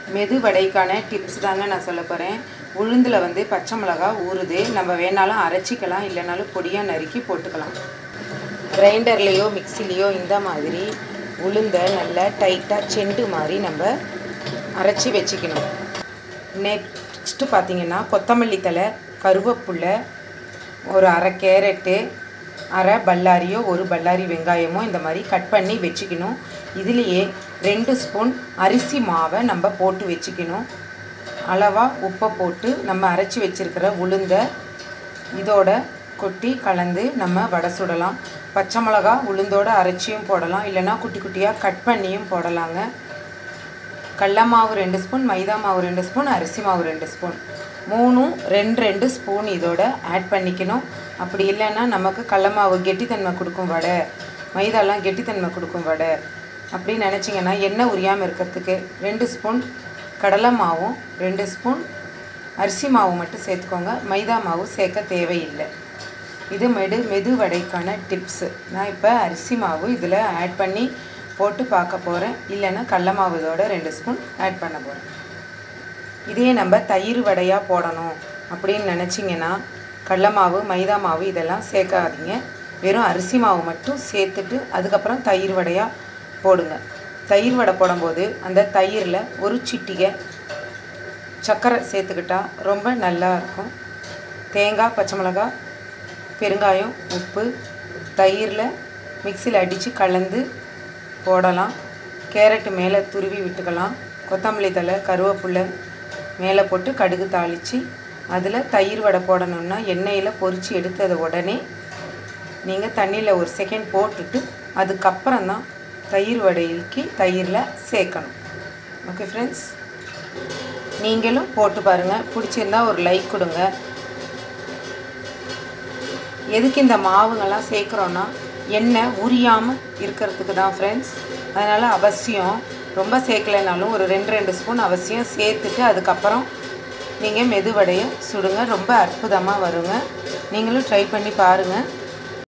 மெது வடைக்கான டிப்ஸ் தாங்க நான் சொல்ல போகிறேன் உளுந்தில் வந்து பச்சை மிளகா ஊறுது நம்ம வேணாலும் அரைச்சிக்கலாம் இல்லைனாலும் பொடியாக நறுக்கி போட்டுக்கலாம் கிரைண்டர்லேயோ மிக்சிலேயோ இந்த மாதிரி உளுந்தை நல்லா டைட்டாக செண்டு மாதிரி நம்ம அரைச்சி வச்சுக்கணும் நெக்ஸ்ட்டு பார்த்தீங்கன்னா கொத்தமல்லி தலை கருவேப்புல்லை ஒரு அரை கேரட்டு அரை பல்லாரியோ ஒரு பல்லாரி வெங்காயமோ இந்த மாதிரி கட் பண்ணி வச்சுக்கணும் இதுலேயே ரெண்டு ஸ்பூன் அரிசி மாவை நம்ம போட்டு வச்சுக்கணும் அளவாக உப்பை போட்டு நம்ம அரைச்சி வச்சுருக்கிற உளுந்தை இதோட கொட்டி கலந்து நம்ம வடை சுடலாம் பச்சை மிளகா உளுந்தோட அரைச்சியும் போடலாம் இல்லைன்னா குட்டி குட்டியாக கட் பண்ணியும் போடலாங்க கடல மாவு ரெண்டு ஸ்பூன் மைதா மாவு ரெண்டு ஸ்பூன் அரிசி மாவு ரெண்டு ஸ்பூன் மூணும் ரெண்டு ரெண்டு ஸ்பூன் இதோட ஆட் பண்ணிக்கணும் அப்படி இல்லைன்னா நமக்கு கடல மாவு கெட்டித்தன்மை கொடுக்கும் வடை மைதாலாம் கெட்டித்தன்மை கொடுக்கும் வடை அப்படின்னு நினச்சிங்கன்னா எண்ணெய் உரியாமல் இருக்கிறதுக்கு ரெண்டு ஸ்பூன் கடலை மாவும் ரெண்டு ஸ்பூன் அரிசி மாவு மட்டும் சேர்த்துக்கோங்க மைதா மாவு சேர்க்க தேவையில்லை இது மெடு மெது வடைக்கான டிப்ஸு நான் இப்போ அரிசி மாவு இதில் ஆட் பண்ணி போட்டு பார்க்க போகிறேன் இல்லைன்னா கடல மாவு இதோட ரெண்டு ஸ்பூன் ஆட் பண்ண போகிறேன் இதே நம்ம தயிர் வடையாக போடணும் அப்படின்னு நினச்சிங்கன்னா கடல மாவு மைதா மாவு இதெல்லாம் சேர்க்காதீங்க வெறும் அரிசி மாவு மட்டும் சேர்த்துட்டு அதுக்கப்புறம் தயிர் வடையாக போடுங்க தயிர் வடை போடும்போது அந்த தயிரில் ஒரு சிட்டிகை சர்க்கரை சேர்த்துக்கிட்டா ரொம்ப நல்லா இருக்கும் தேங்காய் பச்சை மிளகாய் பெருங்காயம் உப்பு தயிரில் மிக்சியில் அடித்து கலந்து போடலாம் கேரட்டு மேலே துருவி விட்டுக்கலாம் கொத்தமல்லி தலை கருவேப்பில்லை மேலே போட்டு கடுகு தாளித்து அதில் தயிர் வடை போடணுன்னா எண்ணெயில் பொரித்து எடுத்தது உடனே நீங்கள் தண்ணியில் ஒரு செகண்ட் போட்டுட்டு அதுக்கப்புறம் தான் தயிர் வடைக்கு தயிரில் சேர்க்கணும் ஓகே ஃப்ரெண்ட்ஸ் நீங்களும் போட்டு பாருங்கள் பிடிச்சிருந்தா ஒரு லைக் கொடுங்க எதுக்கு இந்த மாவுங்கள்லாம் சேர்க்குறோன்னா எண்ணெய் உரியாமல் இருக்கிறதுக்கு தான் ஃப்ரெண்ட்ஸ் அதனால் அவசியம் ரொம்ப சேர்க்கலைனாலும் ஒரு ரெண்டு ரெண்டு ஸ்பூன் அவசியம் சேர்த்துட்டு அதுக்கப்புறம் நீங்கள் மெதுவடையை சுடுங்க ரொம்ப அற்புதமாக வருங்க நீங்களும் ட்ரை பண்ணி பாருங்கள்